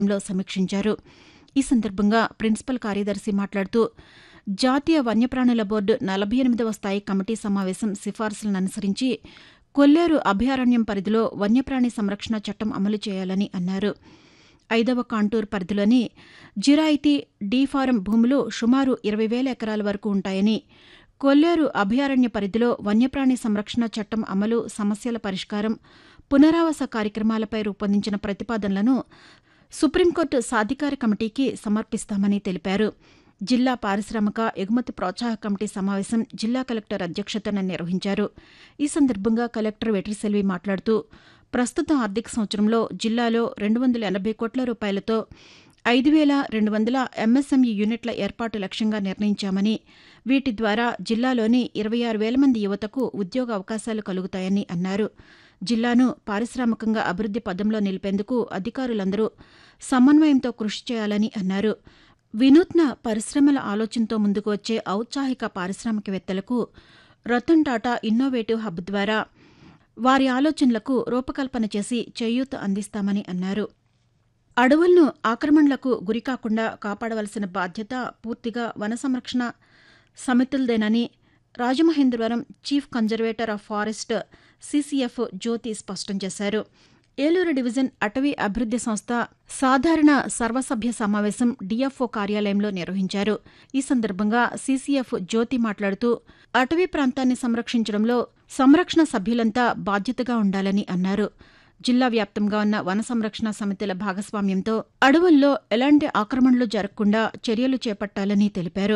లో సమీక్షించారు ఈ సందర్భంగా ప్రిన్సిపల్ కార్యదర్శి మాట్లాడుతూ జాతీయ వన్యప్రాణుల బోర్డు నలభై ఎనిమిదవ స్థాయి కమిటీ సమావేశం సిఫార్సులను అనుసరించి కొల్లేరు అభయారణ్యం పరిధిలో వన్యప్రాణి సంరక్షణ చట్టం అమలు చేయాలని అన్నారు ఐదవ కాంటూర్ పరిధిలోని జిరాయితీ డీ ఫారం భూములు సుమారు ఇరవై వేల ఎకరాల వరకు ఉంటాయని కొల్లేరు అభయారణ్య పరిధిలో వన్యప్రాణి సంరక్షణ చట్టం అమలు సమస్యల పరిష్కారం పునరావాస కార్యక్రమాలపై రూపొందించిన ప్రతిపాదనలను సుప్రీంకోర్టు సాధికార కమిటీకి సమర్పిస్తామని తెలిపారు జిల్లా పారిశ్రామిక ఎగుమతి ప్రోత్సాహక కమిటీ సమావేశం జిల్లా కలెక్టర్ అధ్యక్షతన నిర్వహించారు ఈ సందర్భంగా కలెక్టర్ వెట్రిసెల్వి మాట్లాడుతూ ప్రస్తుత ఆర్థిక సంవత్సరంలో జిల్లాలో రెండు వందల ఎనభై కోట్ల రూపాయలతో ఐదు వేల రెండు వందల ఎంఎస్ఎంఈ యూనిట్ల ఏర్పాటు లక్ష్యంగా నిర్ణయించామని వీటి ద్వారా జిల్లాలోని ఇరవై ఆరు వేల మంది యువతకు ఉద్యోగ అవకాశాలు కలుగుతాయని అన్నారు జిల్లాను పారిశ్రామికంగా అభివృద్ది పదంలో నిలిపేందుకు అధికారులందరూ సమన్వయంతో కృషి చేయాలని అన్నారు వినూత్న పరిశ్రమల ఆలోచనతో ముందుకు వచ్చే ఔత్సాహిక పారిశ్రామికవేత్తలకు రతన్ టాటా ఇన్నోవేటివ్ హబ్ ద్వారా వారి ఆలోచనలకు రూపకల్పన చేసి చేయూత అందిస్తామని అన్నారు అడవులను ఆక్రమణలకు గురికాకుండా కాపాడవలసిన బాధ్యత పూర్తిగా వన సంరక్షణ సమితులదేనని Rajamahendravaram chief conservator of forest CCF Jyothi స్పష్టం చేశారు ఏలూరు డివిజన్ అటవీ అభివృద్ది సంస్థ సాధారణ సర్వసభ్య సమావేశం డీఎఫ్ఓ కార్యాలయంలో నిర్వహించారు ఈ సందర్భంగా సీసీఎఫ్ జ్యోతి మాట్లాడుతూ అటవీ ప్రాంతాన్ని సంరక్షించడంలో సంరక్షణ సభ్యులంతా బాధ్యతగా ఉండాలని అన్నారు జిల్లా వ్యాప్తంగా ఉన్న వన సంరక్షణ సమితుల భాగస్వామ్యంతో అడవుల్లో ఎలాంటి ఆక్రమణలు జరగకుండా చర్యలు చేపట్టాలని తెలిపారు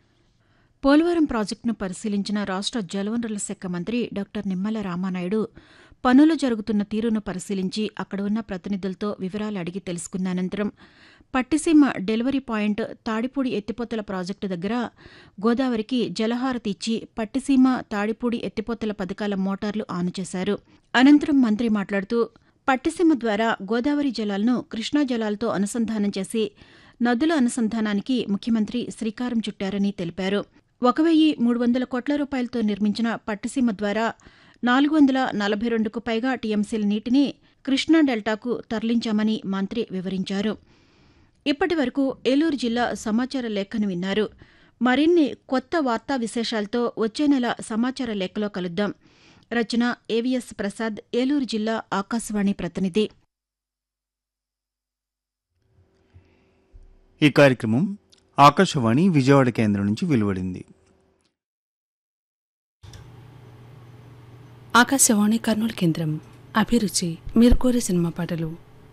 పోలవరం ప్రాజెక్టును పరిశీలించిన రాష్ట్ర జలవనరుల శాఖ మంత్రి డాక్టర్ నిమ్మల రామానాయుడు పనులు జరుగుతున్న తీరును పరిశీలించి అక్కడ ఉన్న ప్రతినిధులతో వివరాలు అడిగి తెలుసుకున్న అనంతరం పట్టిసీమ డెలివరీ పాయింట్ తాడిపూడి ఎత్తిపోతల ప్రాజెక్టు దగ్గర గోదావరికి జలహారతి ఇచ్చి పట్టిసీమ తాడిపూడి ఎత్తిపోతల పథకాల మోటార్లు ఆను చేశారు అనంతరం మంత్రి మాట్లాడుతూ పట్టిసీమ ద్వారా గోదావరి జలాలను కృష్ణా జలాలతో అనుసంధానం చేసి నదుల అనుసంధానానికి ముఖ్యమంత్రి శ్రీకారం చుట్టారని తెలిపారు ఒక వెయ్యి మూడు వందల కోట్ల రూపాయలతో నిర్మించిన పట్టిసీమ ద్వారా నాలుగు వందల నలభై రెండుకు పైగా టీఎంసీల నీటిని కృష్ణా డెల్టాకు తరలించామని మంత్రి వివరించారు ఇప్పటి వరకు ఏలూరు జిల్లా సమాచార లేఖను విన్నారు మరిన్ని కొత్త వార్తా విశేషాలతో వచ్చే నెల సమాచార లేఖలో కలుద్దాం రచన ఏవిఎస్ ప్రసాద్ ఏలూరు జిల్లా ఆకాశవాణి ప్రతినిధి ఈ కార్యక్రమం ఆకాశవాణి విజయవాడ కేంద్రం నుంచి వెలువడింది ఆకాశవాణి కర్నూలు కేంద్రం అభిరుచి మీరు కోరే సినిమా పాటలు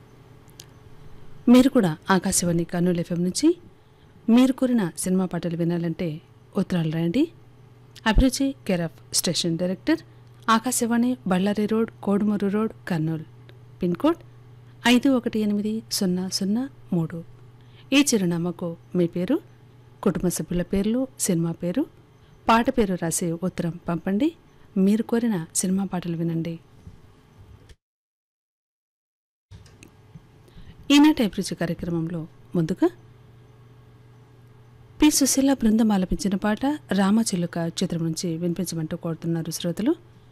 మీరు కూడా ఆకాశవాణి కర్నూలు ఎఫ్ఎం నుంచి మీరు కోరిన సినిమా పాటలు వినాలంటే ఉత్తరాలు రాయండి Abhiruchi care of station director Akashvani Ballari road Kodumuru road Kurnool pin code ఐదు ఒకటి ఎనిమిది సున్నా సున్నా మూడు ఈ చిరునామాకు మీ పేరు కుటుంబ సభ్యుల పేర్లు సినిమా పేరు పాట పేరు రాసి ఉత్తరం పంపండి మీరు కోరిన సినిమా పాటలు వినండి ఈనాటి అభిరుచి కార్యక్రమంలో ముందుగా పి సుశీల బృందం ఆలపించిన పాట రామచిలుక చిత్రం నుంచి వినిపించమంటూ కోరుతున్నారు శ్రోతలు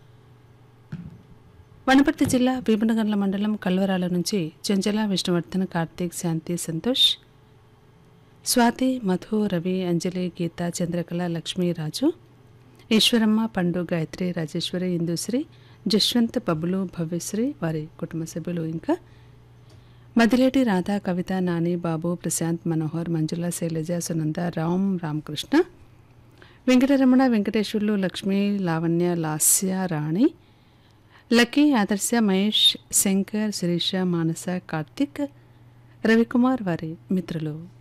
వనపర్తి జిల్లా భీమనగర్ల మండలం కల్వరాల నుంచి చెంచల విష్ణువర్ధన్ కార్తీక్ శాంతి సంతోష్ స్వాతి మధు రవి అంజలి గీత చంద్రకళ లక్ష్మీ రాజు ఈశ్వరమ్మ పండు గాయత్రి రాజేశ్వరి ఇందుశ్రీ జశ్వంత్ బబ్బులు భవ్యశ్రీ వారి కుటుంబ సభ్యులు ఇంకా మదిలేటి రాధా కవిత నాని బాబు ప్రశాంత్ మనోహర్ మంజుల శైలజ సునంద రామ్ రామకృష్ణ వెంకటరమణ వెంకటేశ్వర్లు లక్ష్మి లావణ్య లాస్య రాణి లక్కీ ఆదర్శ మహేష్ శంకర్ శిరీష మానస కార్తిక్ రవికుమార్ వారి మిత్రులు